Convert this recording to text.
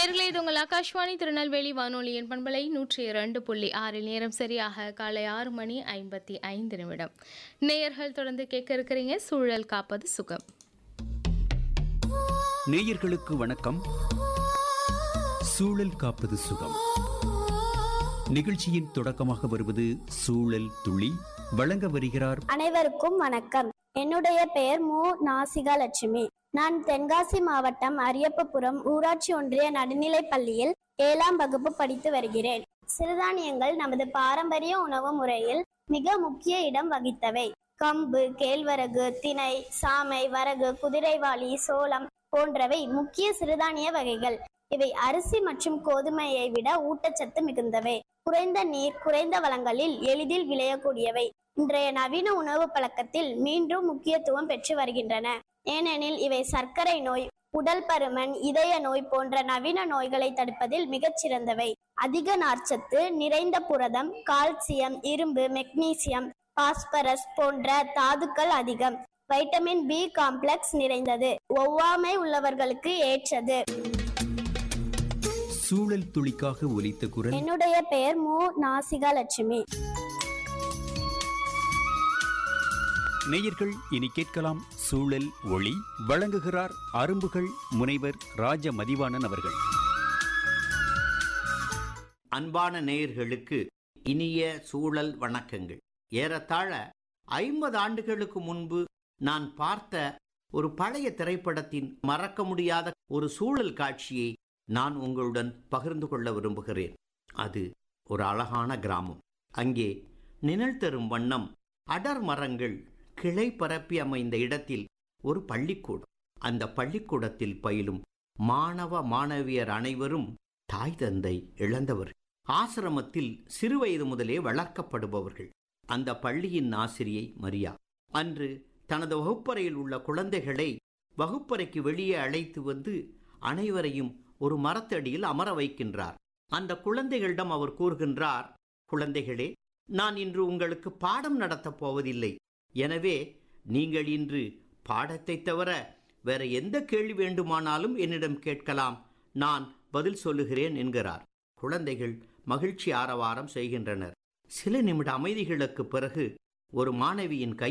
நேர்களே இது உங்கள் ஆகாஷ்வாணி திருநெல்வேலி வானொலியின் பண்பலை நூற்றி இரண்டு புள்ளி ஆறில் நேரம் சரியாக காலை ஆறு மணி ஐம்பத்தி ஐந்து நிமிடம் நேயர்கள் தொடர்ந்து கேட்க இருக்கிறீங்க சூழல் காப்பது சுகம் நேயர்களுக்கு வணக்கம் சூழல் காப்பது சுகம் நிகழ்ச்சியின் தொடக்கமாக வருவது சூழல் துளி வழங்க வருகிறார் அனைவருக்கும் வணக்கம் என்னுடைய பெயர் மு நாசிகா லட்சுமி நான் தென்காசி மாவட்டம் அரியப்பபுரம் ஊராட்சி ஒன்றிய நடுநிலைப் பள்ளியில் ஏழாம் வகுப்பு படித்து வருகிறேன் சிறுதானியங்கள் நமது பாரம்பரிய உணவு முறையில் மிக முக்கிய இடம் வகித்தவை கம்பு கேழ்வரகு திணை சாமை வரகு குதிரைவாளி சோளம் போன்றவை முக்கிய சிறுதானிய வகைகள் இவை அரிசி மற்றும் கோதுமையை விட ஊட்டச்சத்து மிகுந்தவை குறைந்த நீர் குறைந்த வளங்களில் எளிதில் விளையக்கூடியவை இன்றைய நவீன உணவு பழக்கத்தில் மீண்டும் முக்கியத்துவம் பெற்று வருகின்றன ஏனெனில் இவை சர்க்கரை நோய் உடல் பருமன் இதய நோய் போன்ற நவீன நோய்களை தடுப்பதில் மிகச் சிறந்தவை அதிக நார்ச்சத்து நிறைந்த புரதம் கால்சியம் இரும்பு மெக்னீசியம் பாஸ்பரஸ் போன்ற தாதுக்கள் அதிகம் வைட்டமின் பி காம்ப்ளெக்ஸ் நிறைந்தது ஒவ்வாமை உள்ளவர்களுக்கு ஏற்றது சூழல் துளிக்காக ஒலித்த குரல் என்னுடைய பெயர் மு நாசிகா லட்சுமி நேயர்கள் இனி கேட்கலாம் சூழல் ஒளி வழங்குகிறார் அரும்புகள் முனைவர் ராஜ மதிவாணன் அவர்கள் அன்பான நேயர்களுக்கு இனிய சூழல் வணக்கங்கள் ஏறத்தாழ ஐம்பது ஆண்டுகளுக்கு முன்பு நான் பார்த்த ஒரு பழைய திரைப்படத்தின் மறக்க முடியாத ஒரு சூழல் காட்சியை நான் உங்களுடன் பகிர்ந்து கொள்ள விரும்புகிறேன் அது ஒரு அழகான கிராமம் அங்கே நிழல் தரும் வண்ணம் அடர் மரங்கள் கிளை பரப்பி அமைந்த இடத்தில் ஒரு பள்ளிக்கூடம் அந்த பள்ளிக்கூடத்தில் பயிலும் மாணவ மாணவியர் அனைவரும் தாய் தந்தை இழந்தவர் ஆசிரமத்தில் சிறுவயது முதலே வளர்க்கப்படுபவர்கள் அந்த பள்ளியின் ஆசிரியை மரியா அன்று தனது வகுப்பறையில் உள்ள குழந்தைகளை வகுப்பறைக்கு வெளியே அழைத்து வந்து அனைவரையும் ஒரு மரத்தடியில் அமர வைக்கின்றார் அந்த குழந்தைகளிடம் அவர் கூறுகின்றார் குழந்தைகளே நான் இன்று உங்களுக்கு பாடம் நடத்தப் போவதில்லை எனவே நீங்கள் இன்று பாடத்தை தவிர வேற எந்த கேள்வி வேண்டுமானாலும் என்னிடம் கேட்கலாம் நான் பதில் சொல்லுகிறேன் என்கிறார் குழந்தைகள் மகிழ்ச்சி ஆரவாரம் செய்கின்றனர் சில நிமிட அமைதிகளுக்கு பிறகு ஒரு மாணவியின் கை